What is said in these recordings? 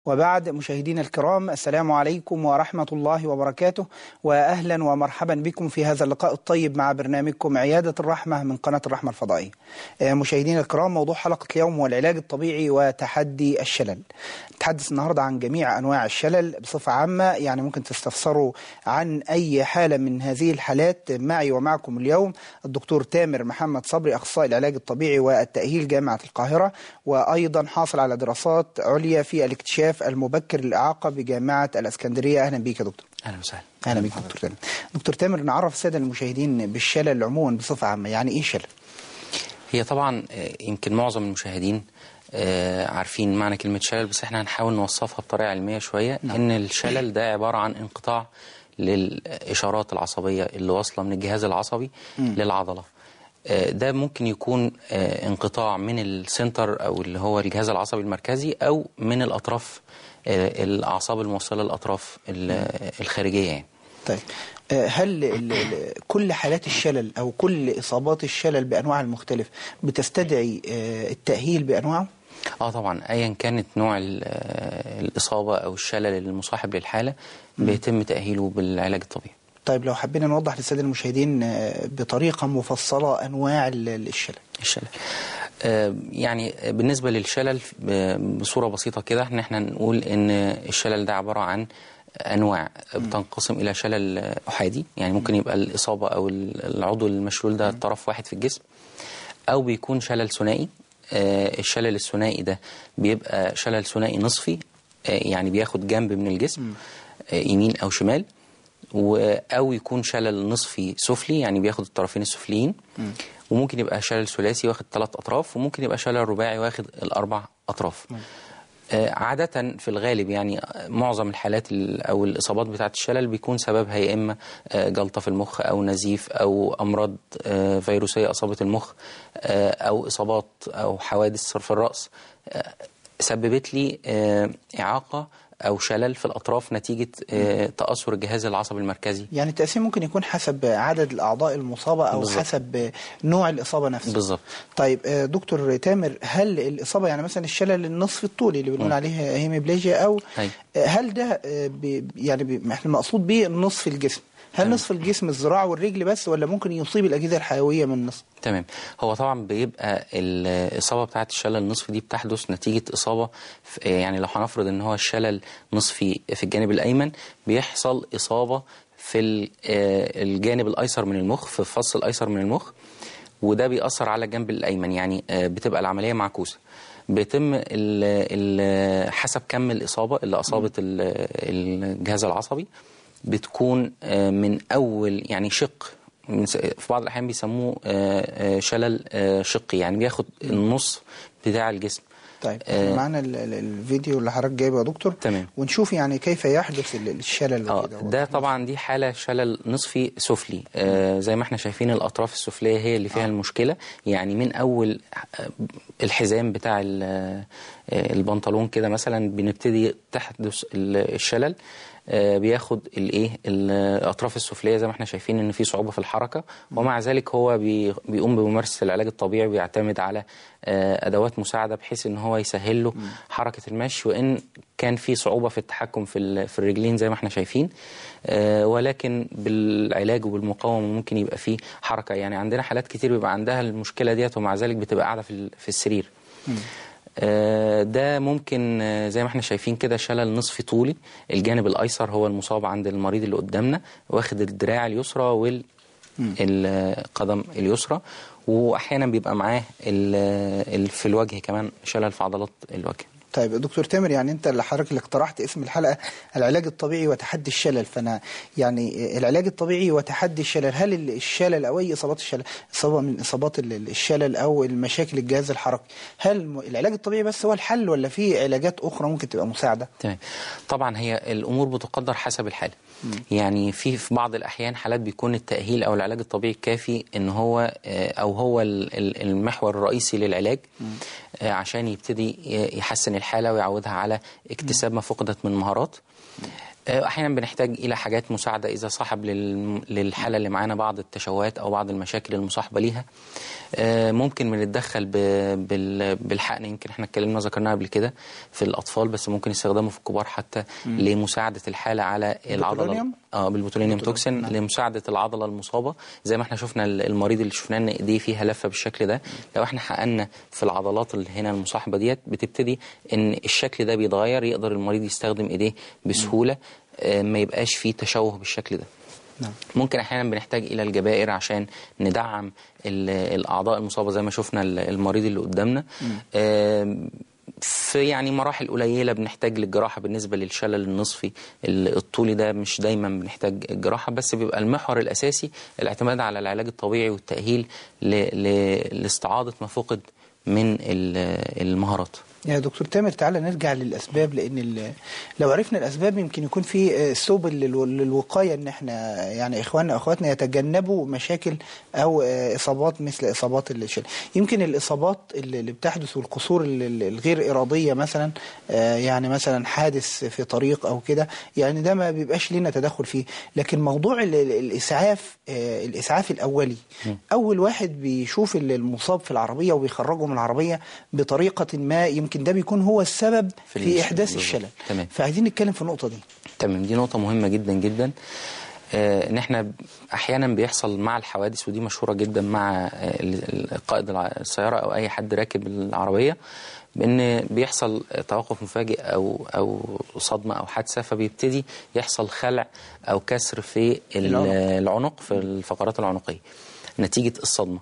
وبعد مشاهدينا الكرام السلام عليكم ورحمة الله وبركاته وأهلا ومرحبا بكم في هذا اللقاء الطيب مع برنامجكم عيادة الرحمة من قناة الرحمة الفضائية مشاهدينا الكرام موضوع حلقة اليوم هو العلاج الطبيعي وتحدي الشلل نتحدث النهاردة عن جميع أنواع الشلل بصفة عامة يعني ممكن تستفسروا عن أي حالة من هذه الحالات معي ومعكم اليوم الدكتور تامر محمد صبري أخصائي العلاج الطبيعي والتأهيل جامعة القاهرة وأيضا حاصل على دراسات عليا في الاكتشاف المبكر للإعاقة بجامعة الأسكندرية أهلا بك يا دكتور اهلا وسهلا أهلا بك دكتور تامر دكتور تامر نعرف السادة المشاهدين بالشلل عموما بصفة عامة يعني إيه شلل؟ هي طبعا آه، يمكن معظم المشاهدين آه، عارفين معنى كلمة شلل بس احنا هنحاول نوصفها بطريقة علمية شوية نعم. ان الشلل ده عبارة عن انقطاع للإشارات العصبية اللي واصلة من الجهاز العصبي للعضلة آه، ده ممكن يكون آه، انقطاع من السنتر او اللي هو الجهاز العصبي المركزي او من الاطراف آه، الاعصاب الموصله للاطراف ال- الخارجيه يعني طيب آه، هل ال- ال- كل حالات الشلل أو كل إصابات الشلل بأنواعها المختلفة بتستدعي آه، التأهيل بأنواعه؟ اه طبعا ايا كانت نوع ال- آه، الاصابه او الشلل المصاحب للحاله بيتم تاهيله بالعلاج الطبيعي طيب لو حبينا نوضح للسادة المشاهدين آه، بطريقة مفصلة أنواع ال- ال- الشلل الشلل آه، يعني بالنسبه للشلل ب- بصوره بسيطه كده ان احنا نقول ان الشلل ده عباره عن انواع بتنقسم الى شلل احادي يعني ممكن يبقى الاصابه او ال- العضو المشلول ده طرف واحد في الجسم او بيكون شلل ثنائي آه، الشلل الثنائي ده بيبقى شلل ثنائي نصفي آه، يعني بياخد جنب من الجسم آه، يمين او شمال و- او يكون شلل نصفي سفلي يعني بياخد الطرفين السفليين وممكن يبقى شلل ثلاثي واخد ثلاث اطراف وممكن يبقى شلل رباعي واخد الاربع اطراف آه، عادة في الغالب يعني آه، معظم الحالات ال- أو الإصابات بتاعة الشلل بيكون سببها يا إما آه، جلطة في المخ أو نزيف أو أمراض آه، فيروسية أصابت المخ آه، أو إصابات أو حوادث في الرأس آه، سببت لي آه، إعاقة أو شلل في الأطراف نتيجة آه، تأثر الجهاز العصبي المركزي يعني التقسيم ممكن يكون حسب عدد الأعضاء المصابة أو بالظبط. حسب نوع الإصابة نفسها بالظبط طيب آه، دكتور تامر هل الإصابة يعني مثلا الشلل النصف الطولي اللي بنقول عليه هيميبليجيا أو أي. آه، هل ده آه، بي- يعني بي- احنا المقصود بيه نصف الجسم هل نصف الجسم الذراع والرجل بس ولا ممكن يصيب الأجهزة الحيوية من النصف تمام هو طبعا بيبقى الإصابة بتاعة الشلل النصفي دي بتحدث نتيجة إصابة في- يعني لو هنفرض إن هو الشلل نصفي في الجانب الأيمن بيحصل إصابة في ال- آه، الجانب الأيسر من المخ في الفص الأيسر من المخ وده بيأثر على الجنب الأيمن يعني آه، بتبقى العملية معكوسة بيتم ال ال حسب كم الإصابة اللي أصابت ال- الجهاز العصبي بتكون آه، من أول يعني شق من س- في بعض الأحيان بيسموه آه، آه، شلل آه، شقي يعني بياخد النص بتاع الجسم طيب آه. معنا ال- ال- الفيديو اللي حضرتك جايبه يا دكتور تمام. ونشوف يعني كيف يحدث ال- الشلل اه وكده ده طبعا دي حاله شلل نصفي سفلي آه زي ما احنا شايفين الاطراف السفليه هي اللي فيها المشكله يعني من اول آه، الحزام بتاع ال- آه، البنطلون كده مثلا بنبتدي تحدث ال- الشلل آه، بياخد الايه الاطراف السفليه زي ما احنا شايفين ان في صعوبه في الحركه ومع ذلك هو بي- بيقوم بممارسه العلاج الطبيعي بيعتمد على آه، ادوات مساعده بحيث ان هو يسهل له حركه المشي وان كان في صعوبه في التحكم في ال- في الرجلين زي ما احنا شايفين آه، ولكن بالعلاج وبالمقاومه ممكن يبقى فيه حركه يعني عندنا حالات كتير بيبقى عندها المشكله ديت ومع ذلك بتبقى قاعده في ال- في السرير آه، ده ممكن آه، زي ما احنا شايفين كده شلل نصفي طولي الجانب الايسر هو المصاب عند المريض اللي قدامنا واخد الدراع اليسرى والقدم اليسرى واحيانا بيبقى معاه ال- ال- في الوجه كمان شلل في عضلات الوجه طيب دكتور تامر يعني انت اللي حضرتك اللي اقترحت اسم الحلقه العلاج الطبيعي وتحدي الشلل فانا يعني العلاج الطبيعي وتحدي الشلل هل ال- الشلل او اي اصابات الشلل اصابه من اصابات ال- ال- الشلل او المشاكل الجهاز الحركي هل م- العلاج الطبيعي بس هو الحل ولا في علاجات اخرى ممكن تبقى مساعده تمام طبعا هي الامور بتقدر حسب الحاله يعني في في بعض الاحيان حالات بيكون التاهيل او العلاج الطبيعي كافي ان هو آه، او هو ال- ال- المحور الرئيسي للعلاج آه، عشان يبتدي ي- يحسن الحاله ويعودها على اكتساب ما فقدت من مهارات آه، احيانا بنحتاج الى حاجات مساعده اذا صاحب لل- للحاله اللي معانا بعض التشوهات او بعض المشاكل المصاحبه ليها آه، ممكن بنتدخل ب- بال- بالحقن يمكن احنا اتكلمنا ذكرناها قبل كده في الاطفال بس ممكن يستخدموا في الكبار حتى لمساعده الحاله على العضله البوتولينيوم؟ اه بالبوتولينيوم توكسين نعم. لمساعده العضله المصابه زي ما احنا شفنا ال- المريض اللي شفناه ان ايديه فيها لفه بالشكل ده لو احنا حققنا في العضلات اللي هنا المصاحبه ديت بتبتدي ان الشكل ده بيتغير يقدر المريض يستخدم ايديه بسهوله آه، ما يبقاش فيه تشوه بالشكل ده نعم ممكن احيانا بنحتاج الى الجبائر عشان ندعم ال- الاعضاء المصابه زي ما شفنا ال- المريض اللي قدامنا آم، في يعني مراحل قليله بنحتاج للجراحه بالنسبه للشلل النصفي ال- الطولي ده مش دايما بنحتاج الجراحه بس بيبقى المحور الاساسي الاعتماد على العلاج الطبيعي والتاهيل ل- ل- لاستعاضه ما فقد من ال- المهارات يا دكتور تامر تعالى نرجع للأسباب لأن ال- لو عرفنا الأسباب يمكن يكون في آه، سبل للو- للوقاية إن إحنا يعني إخواننا وأخواتنا يتجنبوا مشاكل أو آه، إصابات مثل إصابات الشلل يمكن الإصابات اللي اللي بتحدث والقصور ال- ال- الغير إرادية مثلا آه، يعني مثلا حادث في طريق أو كده يعني ده ما بيبقاش لنا تدخل فيه لكن موضوع ال- ال- الإسعاف آه، الإسعاف الأولي أول واحد بيشوف ال- المصاب في العربية وبيخرجه من العربية بطريقة ما يمكن ده بيكون هو السبب في في, المشكلة. إحداث بالظبط. الشلل تمام. فعايزين نتكلم في النقطة دي تمام دي نقطة مهمة جدا جدا آه، ان احنا احيانا بيحصل مع الحوادث ودي مشهورة جدا مع آه، ال- ال- قائد الع- السيارة او اي حد راكب العربية بان بيحصل توقف مفاجئ او او صدمة او حادثة فبيبتدي يحصل خلع او كسر في ال- العنق. العنق في الفقرات العنقية نتيجة الصدمة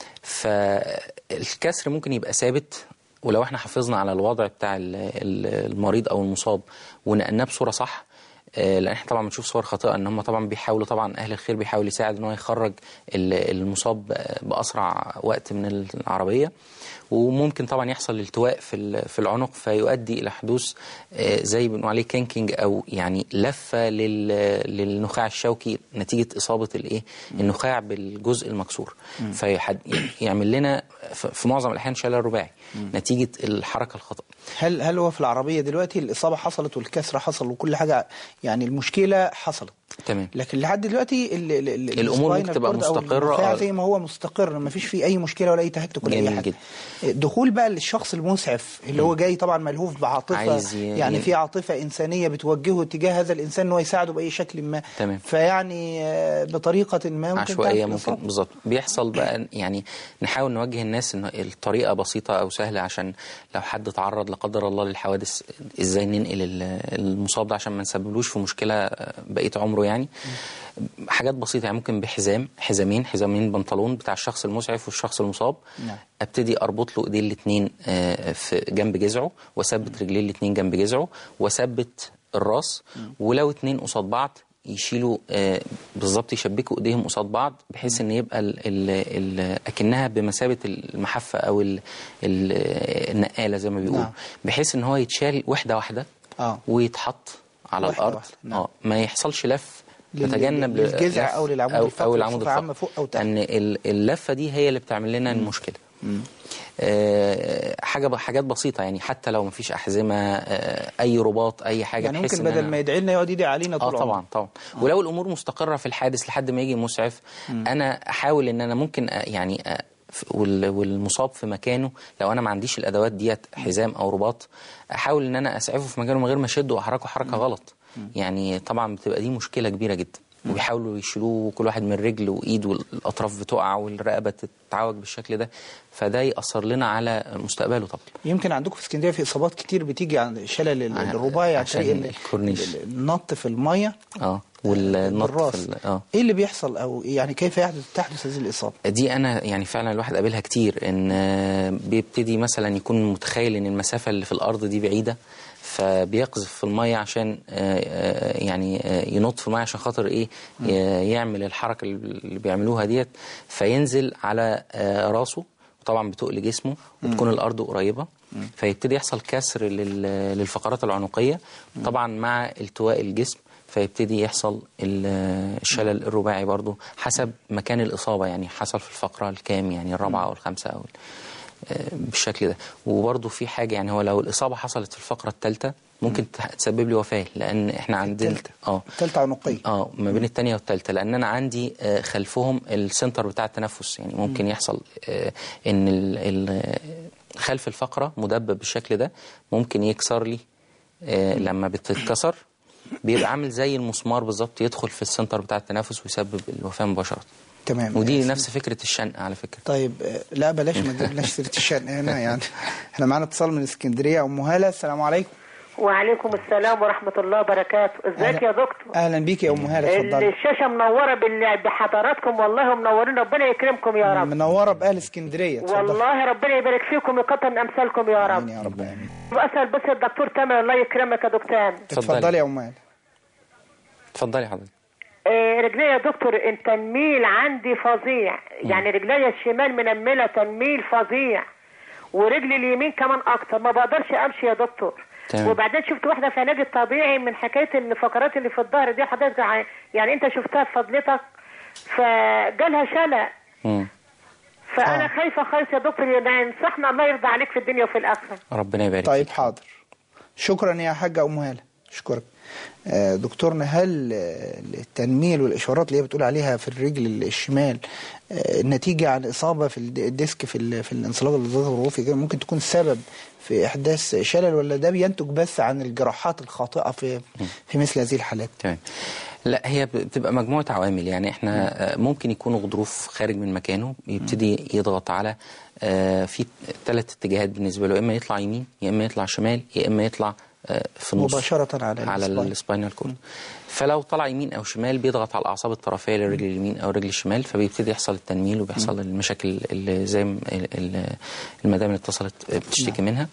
فالكسر ممكن يبقى ثابت ولو احنا حافظنا على الوضع بتاع ال- ال- المريض او المصاب ونقلناه بصوره صح آه، لان احنا طبعا بنشوف صور خاطئه ان هم طبعا بيحاولوا طبعا اهل الخير بيحاول يساعد ان هو يخرج ال- المصاب باسرع وقت من العربيه وممكن طبعا يحصل التواء في ال- في العنق فيؤدي الى حدوث آه، زي بنقول عليه كينكينج او يعني لفه لل- للنخاع الشوكي نتيجه اصابه الايه النخاع بالجزء المكسور فيعمل لنا ف- في معظم الاحيان شلل رباعي نتيجه الحركه الخطا هل هل هو في العربية دلوقتي الإصابة حصلت والكسر حصل وكل حاجة يعني المشكلة حصلت تمام لكن لحد دلوقتي ال ال ال الأمور ممكن السباينال تبقى كورد أو مستقرة، النخاع آه. زي ما هو مستقر ما فيش فيه أي مشكلة ولا أي تهتك ولا أي جميل حاجة جدا. دخول بقى للشخص المسعف اللي هو جاي طبعا ملهوف بعاطفة عايز ي- يعني ي- في عاطفة إنسانية بتوجهه تجاه هذا الإنسان إن هو يساعده بأي شكل ما تمام. فيعني آه، بطريقة ما ممكن عشوائيه تعمل ممكن الإصابة. بالظبط بيحصل بقى يعني نحاول نوجه الناس ان الطريقه بسيطه او سهله عشان لو حد تعرض لا قدر الله للحوادث ازاي ننقل ال- المصاب ده عشان ما نسببلوش في مشكله بقيه عمره يعني حاجات بسيطه يعني ممكن بحزام حزامين حزامين بنطلون بتاع الشخص المسعف والشخص المصاب نعم. ابتدي اربط له ايديه الاثنين في جنب جذعه واثبت رجليه الاثنين جنب جذعه واثبت الراس ولو اتنين قصاد بعض يشيلوا آه، بالظبط يشبكوا ايديهم قصاد بعض بحيث ان يبقى ال ال ال اكنها بمثابه المحفه او ال ال النقاله زي ما بيقولوا نعم. بحيث ان هو يتشال واحده واحده آه. ويتحط على واحدة الارض واحدة، نعم. اه ما يحصلش لف لل- نتجنب للجذع لف أو للعمود أو, الفقري أو العمود بصفة عامة الفقري فوق أو تحت. ان ال- اللفه دي هي اللي بتعمل لنا المشكله آه، حاجه حاجات بسيطه يعني حتى لو مفيش احزمه آه، اي رباط اي حاجه يعني بحيث ممكن إن بدل أنا- ما يدعي لنا يقعد يدعي علينا اه طول طبعا عمره. طبعا ولو الامور مستقره في الحادث لحد ما يجي مسعف انا احاول ان انا ممكن أ- يعني أ- ف- وال- والمصاب في مكانه لو انا ما عنديش الادوات ديت حزام او رباط احاول ان انا اسعفه في مكانه من غير ما اشده واحركه حركه غلط يعني طبعا بتبقى دي مشكله كبيره جدا وبيحاولوا يشيلوه كل واحد من رجل وايد والاطراف بتقع والرقبه تتعوج بالشكل ده فده ياثر لنا على مستقبله طبعا يمكن عندكم في اسكندريه في اصابات كتير بتيجي عن شلل ال- ع- الرباعي عن عشان طريق ال- الكورنيش. ال- النط في الميه اه والنط بالراس في ال- اه ايه اللي بيحصل او يعني كيف يحدث تحدث هذه الاصابه دي انا يعني فعلا الواحد قابلها كتير ان آه، بيبتدي مثلا يكون متخيل ان المسافه اللي في الارض دي بعيده فبيقذف في الميه عشان آه، آه، يعني آه، ينط في الميه عشان خاطر ايه ي- يعمل الحركه اللي بيعملوها ديت فينزل على آه، راسه وطبعا بتقل جسمه وتكون الارض قريبه فيبتدي يحصل كسر لل- للفقرات العنقيه طبعا مع التواء الجسم فيبتدي يحصل ال- الشلل الرباعي برضو حسب مكان الإصابة يعني حصل في الفقرة الكام يعني الرابعة أو الخامسة أو ال- آه، بالشكل ده وبرضو في حاجة يعني هو لو الإصابة حصلت في الفقرة الثالثة ممكن تح- تسبب لي وفاه لان احنا عندنا التالتة. اه التالتة عنقية اه ما بين الثانيه والثالثه لان انا عندي آه، خلفهم السنتر بتاع التنفس يعني ممكن يحصل آه، ان ال- ال- خلف الفقره مدبب بالشكل ده ممكن يكسر لي آه، لما بتتكسر بيبقى عامل زي المسمار بالظبط يدخل في السنتر بتاع التنفس ويسبب الوفاه مباشره تمام ودي آه، نفس فكره الشنق على فكره طيب آه، لا بلاش ما تجيبناش سيرة الشأن هنا يعني احنا معانا اتصال من اسكندرية أم هالة السلام عليكم وعليكم السلام ورحمة الله وبركاته ازيك يا دكتور أهلا بيك يا أم هالة اتفضلي الشاشة منورة بال- بحضراتكم والله ومنورين ربنا يكرمكم يا رب منورة بأهل اسكندرية اتفضلي والله ربنا يبارك فيكم ويكتر من أمثالكم يا رب آمين يا رب آمين وأسأل بس الدكتور تامر الله يكرمك يا دكتور تامر اتفضلي. اتفضلي يا أم هالة اتفضلي حضرتك إيه رجلي يا دكتور التنميل عندي فظيع يعني رجلي الشمال منملة تنميل فظيع ورجلي اليمين كمان اكتر ما بقدرش امشي يا دكتور تمام. وبعدين شفت واحده في علاج الطبيعي من حكايه الفقرات اللي في الظهر دي حضرتك ع- يعني انت شفتها بفضلتك فجالها شلل مم. فانا آه. خايفه خالص يا دكتور يعني انصحنا الله يرضى عليك في الدنيا وفي الاخره ربنا يبارك طيب فيك. حاضر شكرا يا حاجة أم هالة أشكرك آه، دكتورنا هل آه، التنميل والإشارات اللي هي بتقول عليها في الرجل الشمال آه، نتيجة عن إصابة في الد- الديسك في ال- في الانسلاق الغضروفي كده ممكن تكون سبب في إحداث شلل ولا ده بينتج بس عن الجراحات الخاطئة في في مثل هذه الحالات؟ تمام لا هي بتبقى مجموعة عوامل يعني احنا آه، ممكن يكون غضروف خارج من مكانه يبتدي يضغط على آه، في ثلاث اتجاهات بالنسبة له يا اما يطلع يمين يا اما يطلع شمال يا اما يطلع آه، في النص مباشرة على على السباين. السباينال كورد فلو طلع يمين او شمال بيضغط على الاعصاب الطرفيه للرجل اليمين او الرجل الشمال فبيبتدي يحصل التنميل وبيحصل المشاكل اللي زي ما ال- ال- المدام اللي اتصلت بتشتكي منها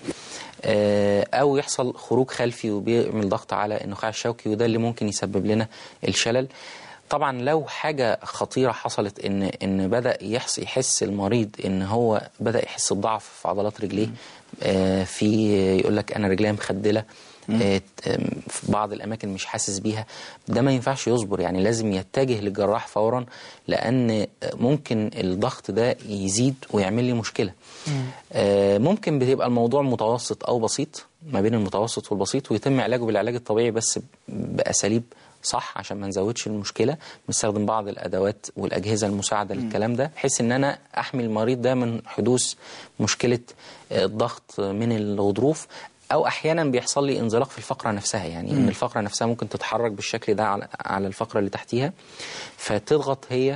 آه، او يحصل خروج خلفي وبيعمل ضغط على النخاع الشوكي وده اللي ممكن يسبب لنا الشلل طبعا لو حاجه خطيره حصلت ان ان بدا يحس يحس المريض ان هو بدا يحس بضعف في عضلات رجليه آه، في يقول لك انا رجليا مخدله آه، آم، في بعض الاماكن مش حاسس بيها ده ما ينفعش يصبر يعني لازم يتجه للجراح فورا لان آه، ممكن الضغط ده يزيد ويعمل لي مشكله آه، ممكن بتبقى الموضوع متوسط او بسيط ما بين المتوسط والبسيط ويتم علاجه بالعلاج الطبيعي بس باساليب صح عشان ما نزودش المشكله بنستخدم بعض الادوات والاجهزه المساعده للكلام ده بحيث ان انا احمي المريض ده من حدوث مشكله آه، الضغط من الغضروف او احيانا بيحصل لي انزلاق في الفقره نفسها يعني ان الفقره نفسها ممكن تتحرك بالشكل ده على على الفقره اللي تحتيها فتضغط هي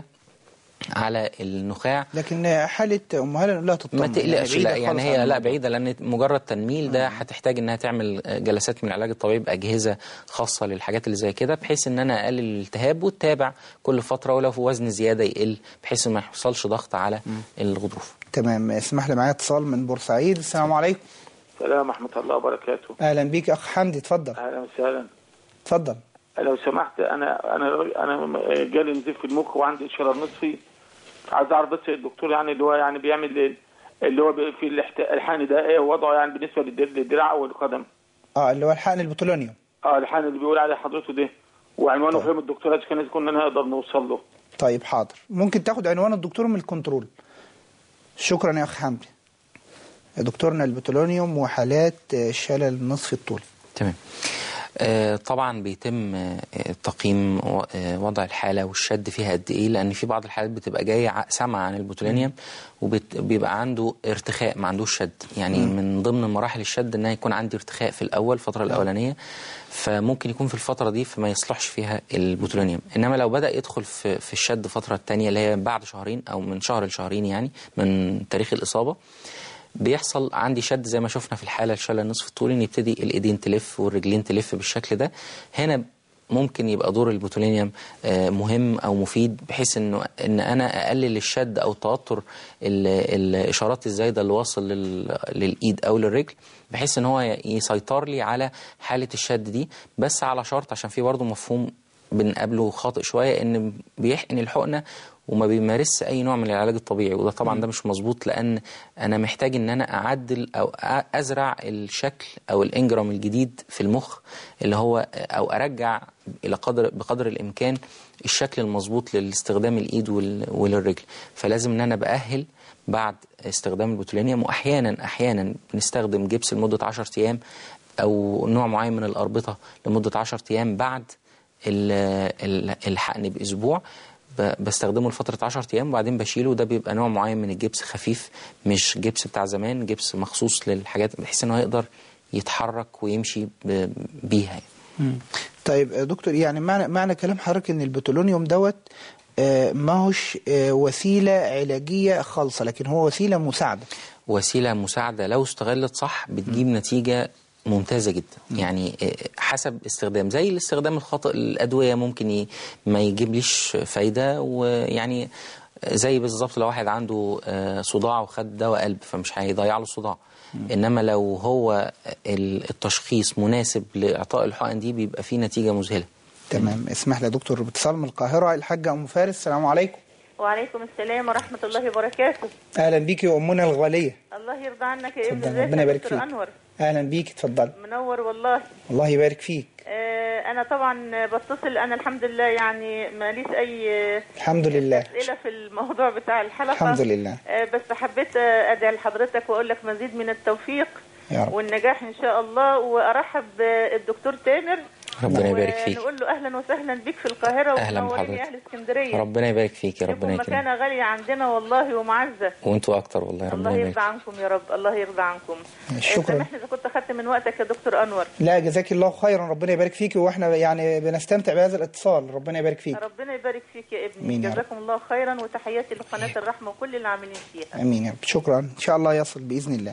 على النخاع لكن حالة أم هالة لا تطمن ما تقلقش بعيدة لا يعني خالص عن هي لا الموضوع. بعيده لان مجرد تنميل ده هتحتاج انها تعمل جلسات من العلاج الطبيعي باجهزه خاصه للحاجات اللي زي كده بحيث ان انا اقلل الالتهاب وتتابع كل فتره ولو في وزن زياده يقل بحيث ما يحصلش ضغط على الغضروف تمام اسمح لي معايا اتصال من بورسعيد السلام عليكم السلام ورحمة الله وبركاته أهلا بيك أخ حمدي اتفضل أهلا وسهلا اتفضل لو سمحت أنا أنا أنا جالي نزيف في المخ وعندي شلل نصفي عايز أعرف بس الدكتور يعني اللي هو يعني بيعمل اللي هو بي- في الاحت- الحقن ده إيه وضعه يعني بالنسبة للدر- للدراع أو القدم اه اللي هو الحقن البوتولونيوم اه الحقن اللي بيقول عليه حضرته ده وعنوانه طيب. فين الدكتور كان لازم كنا نقدر نوصل له طيب حاضر ممكن تاخد عنوان الدكتور من الكنترول شكرا يا أخ حمدي دكتورنا البوتولونيوم وحالات آه، شلل نصف الطول تمام آه، طبعا بيتم آه، تقييم و- آه، وضع الحاله والشد فيها قد ايه لان في بعض الحالات بتبقى جايه ع- سامعه عن البوتولينيوم وبيبقى عنده ارتخاء ما عندوش شد يعني من ضمن مراحل الشد ان يكون عندي ارتخاء في الاول الفتره الاولانيه فممكن يكون في الفتره دي فما يصلحش فيها البوتولينيوم انما لو بدا يدخل في في الشد الفتره الثانيه اللي هي بعد شهرين او من شهر لشهرين يعني من تاريخ الاصابه بيحصل عندي شد زي ما شفنا في الحاله الشلل النصف الطولي ان يبتدي الايدين تلف والرجلين تلف بالشكل ده هنا ممكن يبقى دور البوتولينيوم آه، مهم او مفيد بحيث انه ان انا اقلل الشد او توتر ال- الاشارات الزايده اللي واصل لل- للايد او للرجل بحيث ان هو يسيطر لي على حاله الشد دي بس على شرط عشان في برضه مفهوم بنقابله خاطئ شويه ان بيحقن الحقنه وما بيمارسش اي نوع من العلاج الطبيعي وده طبعا ده مش مظبوط لان انا محتاج ان انا اعدل او أ- ازرع الشكل او الانجرام الجديد في المخ اللي هو او ارجع الى قدر بقدر الامكان الشكل المظبوط لاستخدام الايد وال- وللرجل فلازم ان انا باهل بعد استخدام البوتولينيوم واحيانا احيانا بنستخدم جبس لمده 10 ايام او نوع معين من الاربطه لمده 10 ايام بعد ال- ال- الحقن باسبوع ب- بستخدمه لفتره 10 ايام وبعدين بشيله ده بيبقى نوع معين من الجبس خفيف مش جبس بتاع زمان جبس مخصوص للحاجات بحيث ان هو يقدر يتحرك ويمشي ب- بيها يعني. مم. طيب يا دكتور يعني معنى معنى كلام حضرتك ان البتولونيوم دوت آه، ما هوش آه، وسيله علاجيه خالصه لكن هو وسيله مساعده وسيله مساعده لو استغلت صح بتجيب نتيجه ممتازه جدا يعني آه، حسب استخدام زي الاستخدام الخاطئ الادويه ممكن ي- ما يجيبليش فايده ويعني زي بالظبط لو واحد عنده آه، صداع وخد دواء قلب فمش هيضيع له الصداع انما لو هو ال- التشخيص مناسب لاعطاء الحقن دي بيبقى فيه نتيجه مذهله تمام اسمح لي يا دكتور باتصال من القاهره الحاجه ام فارس السلام عليكم وعليكم السلام ورحمة الله وبركاته اهلا بيكي وامنا الغاليه الله يرضى عنك يا ابن اتفضل ازيك ربنا يا يبارك دكتور فيك أنور اهلا بيكي اتفضل منور والله الله يبارك فيك آه أنا طبعا بتصل أنا الحمد لله يعني ماليش أي الحمد لله أسئلة في الموضوع بتاع الحلقة الحمد لله. آه بس حبيت آه، أدعي لحضرتك وأقول لك مزيد من التوفيق يا رب. والنجاح إن شاء الله وأرحب بالدكتور تامر ربنا يبارك فيك ونقول له أهلا وسهلا بيك في القاهرة أهلا ومنورين بحضرتك. يا أهل اسكندرية ربنا يبارك فيك يا ربنا لكم يكرمك مكانة غالية عندنا والله ومعزة وانتوا اكتر والله ربنا الله يبارك يرضى عنكم يا رب الله يرضى عنكم شكراً. آه، سامحني اذا كنت اخذت من وقتك يا دكتور انور لا جزاك الله خيرا ربنا يبارك فيك واحنا يعني بنستمتع بهذا الاتصال ربنا يبارك فيك ربنا يبارك فيك يا ابني آمين يا رب. جزاكم الله خيرا وتحياتي لقناه الرحمه وكل اللي عاملين فيها امين يا رب شكرا ان شاء الله يصل باذن الله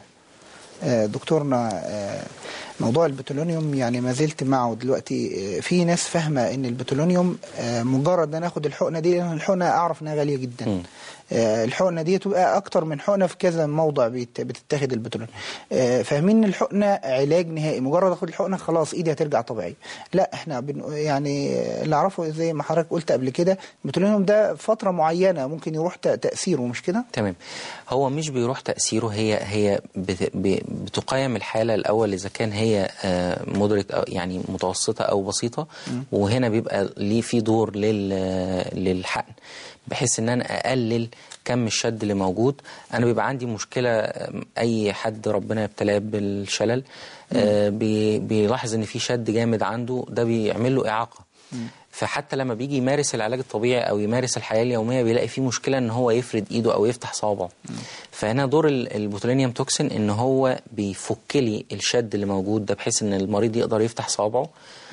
آه، دكتورنا آه، موضوع البتولونيوم يعني ما زلت معه دلوقتي آه، في ناس فاهمه ان البتولونيوم آه، مجرد ان انا اخد الحقنه دي لان الحقنه اعرف انها غاليه جدا مم. آه، الحقنه دي تبقى اكتر من حقنه في كذا موضع بيت- بتتاخد البتولونيوم آه، فاهمين ان الحقنه علاج نهائي مجرد اخد الحقنه خلاص ايدي هترجع طبيعيه لا احنا بن يعني اللي اعرفه زي ما حضرتك قلت قبل كده البتولونيوم ده فتره معينه ممكن يروح ت- تاثيره مش كده تمام هو مش بيروح تأثيره هي هي بت- ب- بتقيم الحالة الأول إذا كان هي مدرك أو يعني متوسطة أو بسيطة وهنا بيبقى ليه في دور لل- للحقن بحيث إن أنا أقلل كم الشد اللي موجود أنا بيبقى عندي مشكلة آم، أي حد ربنا يبتلاه بالشلل آه، بي- بيلاحظ إن في شد جامد عنده ده بيعمل له إعاقة فحتى لما بيجي يمارس العلاج الطبيعي او يمارس الحياه اليوميه بيلاقي فيه مشكله ان هو يفرد ايده او يفتح صوابعه فهنا دور ال- البوتولينيوم توكسين ان هو بيفك لي الشد اللي موجود ده بحيث ان المريض يقدر يفتح صوابعه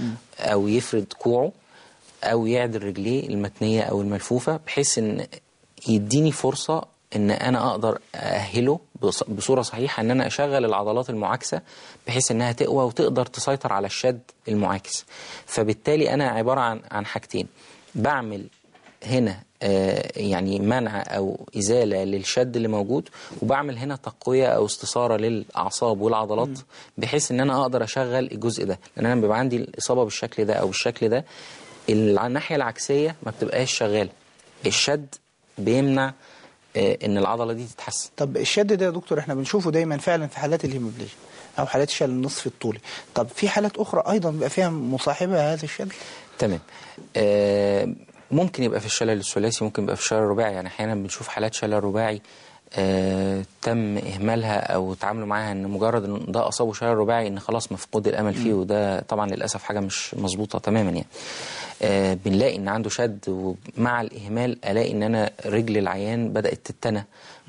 او يفرد كوعه او يعدل رجليه المتنيه او الملفوفه بحيث ان يديني فرصه ان انا اقدر ااهله بص- بصوره صحيحه ان انا اشغل العضلات المعاكسه بحيث انها تقوى وتقدر تسيطر على الشد المعاكس فبالتالي انا عباره عن عن حاجتين بعمل هنا آه، يعني منع او ازاله للشد اللي موجود وبعمل هنا تقويه او استثاره للاعصاب والعضلات بحيث ان انا اقدر اشغل الجزء ده لان انا بيبقى عندي الاصابه بالشكل ده او بالشكل ده الناحيه العكسيه ما بتبقاش شغاله الشد بيمنع آه، ان العضله دي تتحسن طب الشد ده يا دكتور احنا بنشوفه دايما فعلا في حالات الهيموبليجيا او حالات الشلل النصف الطولي طب في حالات اخرى ايضا بيبقى فيها مصاحبه هذا الشلل تمام آه ممكن يبقى في الشلل الثلاثي ممكن يبقى في الشلل الرباعي يعني احيانا بنشوف حالات شلل رباعي آه تم اهمالها او تعاملوا معاها ان مجرد ان ده اصابه شلل رباعي ان خلاص مفقود الامل فيه وده طبعا للاسف حاجه مش مظبوطه تماما يعني آه بنلاقي ان عنده شد ومع الاهمال الاقي ان انا رجل العيان بدات تتنى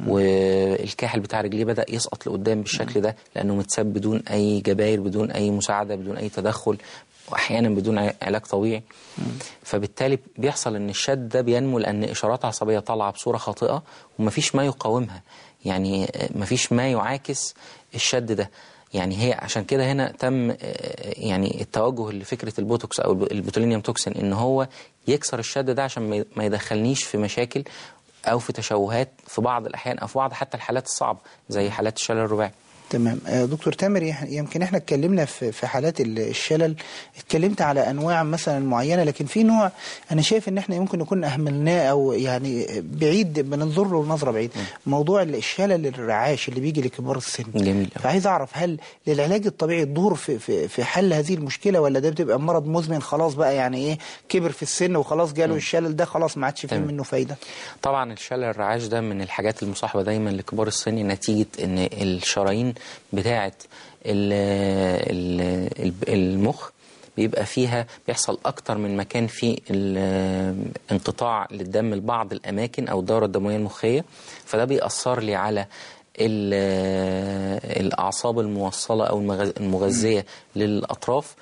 والكاحل بتاع رجليه بدا يسقط لقدام بالشكل ده لانه متساب بدون اي جباير بدون اي مساعده بدون اي تدخل واحيانا بدون ع- علاج طبيعي فبالتالي بيحصل ان الشد ده بينمو لان اشارات عصبيه طالعه بصوره خاطئه ومفيش ما يقاومها يعني آه، مفيش ما يعاكس الشد ده يعني هي عشان كده هنا تم آه، يعني التوجه لفكره البوتوكس او الب- البوتولينيوم توكسين ان هو يكسر الشد ده عشان ما ي- ما يدخلنيش في مشاكل او في تشوهات في بعض الاحيان او في بعض حتى الحالات الصعبه زي حالات الشلل الرباعي تمام آه، دكتور تامر يح- يمكن احنا اتكلمنا في في حالات ال- الشلل اتكلمت على انواع مثلا معينه لكن في نوع انا شايف ان احنا يمكن نكون اهملناه او يعني بعيد بننظر له نظره بعيد موضوع الشلل الرعاش اللي بيجي لكبار السن جميل فعايز اعرف هل للعلاج الطبيعي دور في في في حل هذه المشكله ولا ده بتبقى مرض مزمن خلاص بقى يعني ايه كبر في السن وخلاص جاله الشلل ده خلاص ما عادش فيه تمام. منه فايده طبعا الشلل الرعاش ده من الحاجات المصاحبه دايما لكبار السن نتيجه ان الشرايين بتاعه ال- ال- المخ بيبقى فيها بيحصل اكتر من مكان في ال- انقطاع للدم لبعض الاماكن او الدوره الدمويه المخيه فده بيأثر لي على ال- الاعصاب الموصله او المغ- المغذيه للاطراف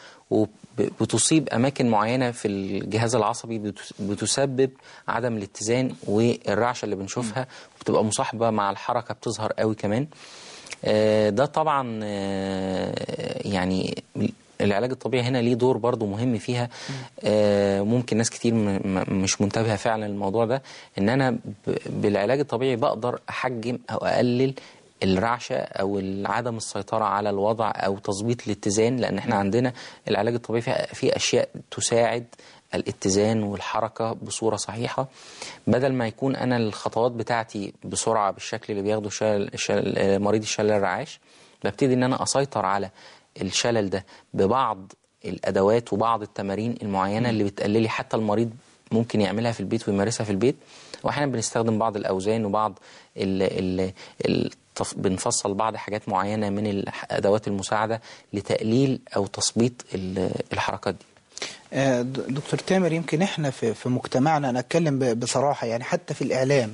وبتصيب اماكن معينه في الجهاز العصبي بتس- بتسبب عدم الاتزان والرعشه اللي بنشوفها وبتبقى مصاحبه مع الحركه بتظهر قوي كمان آه، ده طبعا آه، يعني العلاج الطبيعي هنا ليه دور برضو مهم فيها آه، ممكن ناس كتير م- م- مش منتبهة فعلا للموضوع ده ان انا ب- بالعلاج الطبيعي بقدر احجم او اقلل الرعشة او عدم السيطرة على الوضع او تظبيط الاتزان لان احنا عندنا العلاج الطبيعي فيه- فيه اشياء تساعد الاتزان والحركة بصورة صحيحة بدل ما يكون أنا الخطوات بتاعتي بسرعة بالشكل اللي بياخده شلل شلل مريض الشلل الرعاش ببتدي إن أنا أسيطر على الشلل ده ببعض الأدوات وبعض التمارين المعينة اللي بتقللي حتى المريض ممكن يعملها في البيت ويمارسها في البيت وأحيانا بنستخدم بعض الأوزان وبعض ال ال التف... بنفصل بعض حاجات معينة من الأدوات المساعدة لتقليل أو تثبيط ال- الحركات دي آه، د- دكتور تامر يمكن احنا في في مجتمعنا انا اتكلم ب- بصراحه يعني حتى في الاعلام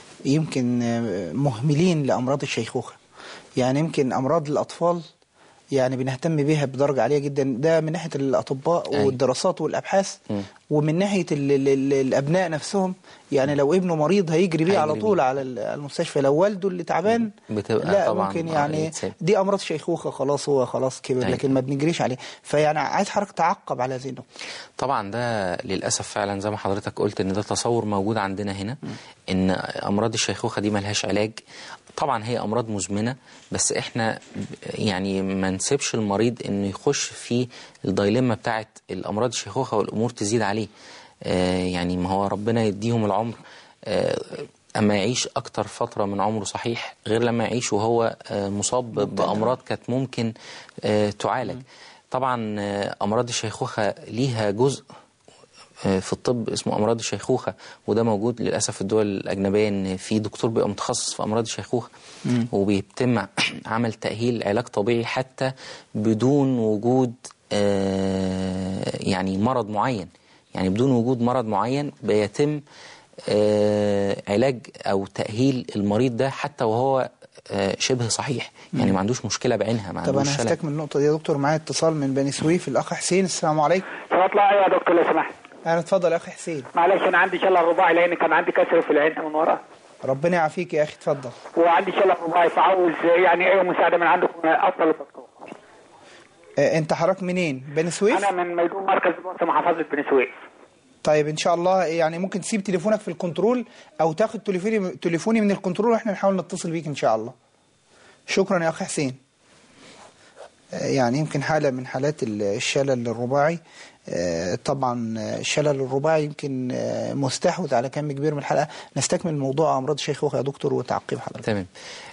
يمكن آه، مهملين لامراض الشيخوخه يعني يمكن امراض الاطفال يعني بنهتم بيها بدرجه عاليه جدا ده من ناحيه الاطباء أيوة. والدراسات والابحاث مم. ومن ناحيه ال ال ال الابناء نفسهم يعني لو ابنه مريض هيجري بيه على هيجري طول بيه. على ال- على المستشفى لو والده اللي تعبان بتبقى لا طبعاً ممكن آه، يعني يتساب. دي امراض شيخوخه خلاص هو خلاص كبر أيوة. لكن ما بنجريش عليه فيعني عايز حضرتك تعقب على هذه النقطه طبعا ده للاسف فعلا زي ما حضرتك قلت ان ده تصور موجود عندنا هنا ان امراض الشيخوخه دي ملهاش علاج طبعا هي امراض مزمنه بس احنا ب- يعني ما نسيبش المريض انه يخش في الدايليما بتاعه الامراض الشيخوخه والامور تزيد عليه آه يعني ما هو ربنا يديهم العمر آه اما يعيش اكتر فتره من عمره صحيح غير لما يعيش وهو آه مصاب بامراض كانت ممكن آه تعالج طبعا آه، امراض الشيخوخه ليها جزء آه، في الطب اسمه امراض الشيخوخه وده موجود للاسف في الدول الاجنبيه ان في دكتور بيبقى متخصص في امراض الشيخوخه وبيتم عمل تاهيل علاج طبيعي حتى بدون وجود آه، يعني مرض معين يعني بدون وجود مرض معين بيتم آه، علاج او تاهيل المريض ده حتى وهو آه، شبه صحيح يعني ما عندوش مشكله بعينها ما طب عندوش انا شلل. هستكمل النقطه دي يا دكتور معايا اتصال من بني سويف الاخ حسين السلام عليكم فاطلع يا دكتور لو سمحت انا اتفضل يا اخي حسين معلش انا عندي شلل رباعي لان كان عندي كسر في العين من ورا ربنا يعافيك يا اخي اتفضل وعندي شلل رباعي فعاوز يعني اي مساعده من عندكم افضل الدكتور آه، انت حضرتك منين بني سويف انا من ميدون مركز بورصه محافظه بني سويف طيب ان شاء الله يعني ممكن تسيب تليفونك في الكنترول او تاخد تليفوني تليفوني من الكنترول واحنا نحاول نتصل بيك ان شاء الله شكرا يا اخي حسين آه، يعني يمكن حالة من حالات ال- الشلل الرباعي آه، طبعا آه، الشلل الرباعي يمكن آه، مستحوذ على كم كبير من الحلقة نستكمل موضوع أمراض الشيخوخة يا دكتور وتعقيب حضرتك تمام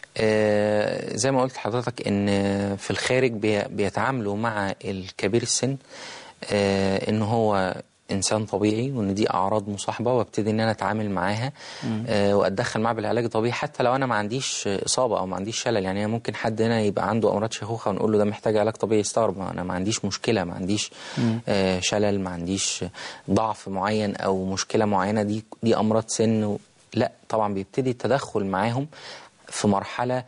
آه زي ما قلت لحضرتك ان في الخارج بي بيتعاملوا مع الكبير السن آه ان هو انسان طبيعي وان دي اعراض مصاحبه وابتدي ان انا اتعامل معاها آه واتدخل معاه بالعلاج الطبيعي حتى لو انا ما عنديش اصابه او ما عنديش شلل يعني أنا ممكن حد هنا يبقى عنده امراض شيخوخه ونقول له ده محتاج علاج طبيعي يستغرب ما انا ما عنديش مشكله ما عنديش آه شلل ما عنديش ضعف معين او مشكله معينه دي دي امراض سن و... لا طبعا بيبتدي التدخل معاهم في مرحله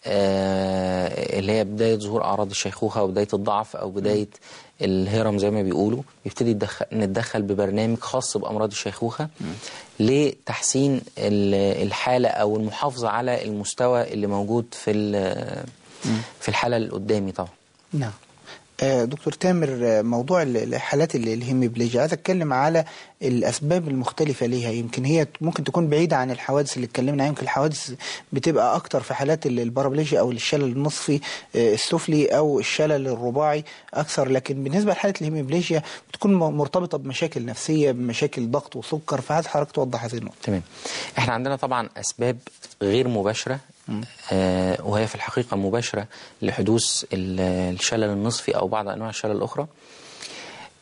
آه اللي هي بدايه ظهور اعراض الشيخوخه او بدايه الضعف او بدايه الهرم زي ما بيقولوا يبتدي يتدخل نتدخل ببرنامج خاص بامراض الشيخوخه لتحسين ال- الحاله او المحافظه على المستوى اللي موجود في ال- في الحاله اللي قدامي طبعا نعم آه، دكتور تامر آه، موضوع ال- الحالات ال- الهيميبليجيا عايز اتكلم على الاسباب المختلفه ليها يمكن هي ممكن تكون بعيده عن الحوادث اللي اتكلمنا عنها يمكن الحوادث بتبقى اكتر في حالات ال- البارابليجيا او الشلل النصفي آه، السفلي او الشلل الرباعي اكثر لكن بالنسبه لحاله الهيميبليجيا بتكون م- مرتبطه بمشاكل نفسيه بمشاكل ضغط وسكر فعايز حضرتك توضح هذه النقطه تمام احنا عندنا طبعا اسباب غير مباشره آه وهي في الحقيقه مباشره لحدوث ال- الشلل النصفي او بعض انواع الشلل الاخرى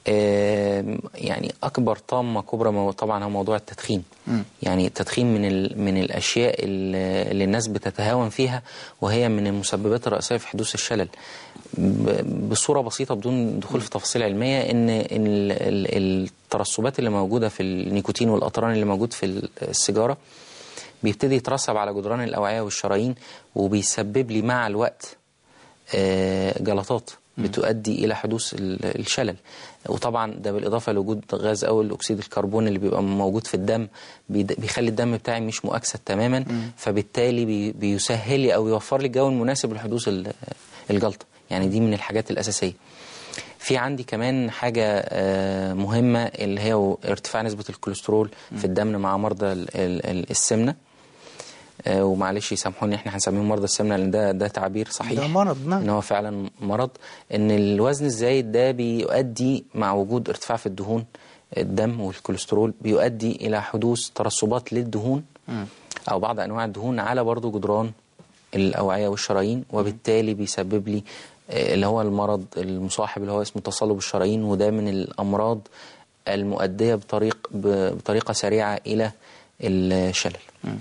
آم، يعني اكبر طامه كبرى مو- طبعا هو موضوع التدخين يعني التدخين من ال- من الاشياء اللي اللي الناس بتتهاون فيها وهي من المسببات الرئيسيه في حدوث الشلل ب- بصوره بسيطه بدون دخول في تفاصيل علميه ان إن ال- ال- الترسبات اللي موجوده في النيكوتين والاطران اللي موجود في السيجاره بيبتدي يترسب على جدران الاوعيه والشرايين وبيسبب لي مع الوقت آه، جلطات بتؤدي الى حدوث ال- الشلل وطبعا ده بالاضافه لوجود غاز اول اكسيد الكربون اللي بيبقى موجود في الدم بيد- بيخلي الدم بتاعي مش مؤكسد تماما فبالتالي بي- بيسهل لي او يوفر لي الجو المناسب لحدوث ال- الجلطه يعني دي من الحاجات الاساسيه في عندي كمان حاجة آه، مهمة اللي هي ارتفاع نسبة الكوليسترول في الدم مع مرضى ال- ال- ال- السمنة آه، ومعلش يسامحوني احنا هنسميهم مرضى السمنه لان ده ده تعبير صحيح ده مرض، نعم. ان هو فعلا مرض ان الوزن الزايد ده بيؤدي مع وجود ارتفاع في الدهون الدم والكوليسترول بيؤدي الى حدوث ترسبات للدهون او بعض انواع الدهون على برضو جدران الاوعيه والشرايين وبالتالي بيسبب لي آه، اللي هو المرض المصاحب اللي هو اسمه تصلب الشرايين وده من الامراض المؤديه بطريق ب- بطريقه سريعه الى الشلل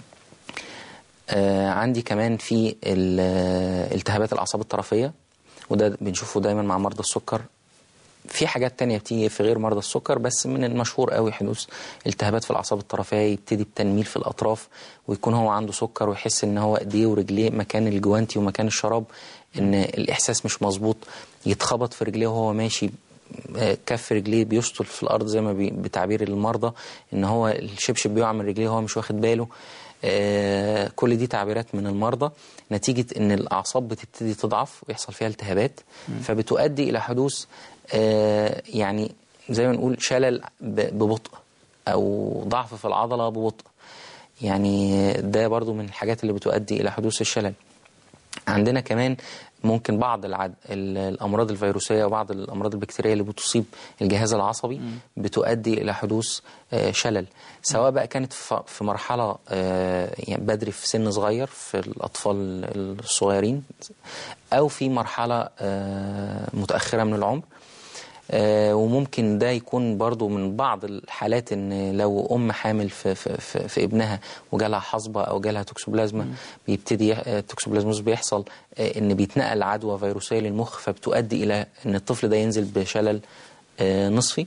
آه، عندي كمان في ال- آه، التهابات الأعصاب الطرفية وده بنشوفه دايما مع مرضى السكر في حاجات تانية بتيجي في غير مرضى السكر بس من المشهور قوي حدوث التهابات في الأعصاب الطرفية يبتدي بتنميل في الأطراف ويكون هو عنده سكر ويحس إن هو إيديه ورجليه مكان الجوانتي ومكان الشراب إن الإحساس مش مظبوط يتخبط في رجليه وهو ماشي آه، كف رجليه بيشطل في الأرض زي ما بي- بتعبير المرضى إن هو الشبشب بيقع من رجليه وهو مش واخد باله آه، كل دي تعبيرات من المرضى نتيجة ان الأعصاب بتبتدي تضعف ويحصل فيها التهابات فبتؤدي إلى حدوث آه، يعني زي ما نقول شلل ب- ببطء أو ضعف في العضلة ببطء يعني ده برضو من الحاجات اللي بتؤدي إلى حدوث الشلل عندنا كمان ممكن بعض العد... ال- الامراض الفيروسيه وبعض الامراض البكتيريه اللي بتصيب الجهاز العصبي بتؤدي الى حدوث آه، شلل سواء بقى كانت ف- في مرحله آه، يعني بدري في سن صغير في الاطفال الصغيرين او في مرحله آه، متاخره من العمر آه، وممكن ده يكون برضو من بعض الحالات ان لو ام حامل في, في, في, في ابنها وجالها حصبه او جالها توكسوبلازما بيبتدي يح- آه، التوكسوبلازموس بيحصل آه، ان بيتنقل عدوى فيروسيه للمخ فبتؤدي الى ان الطفل ده ينزل بشلل آه، نصفي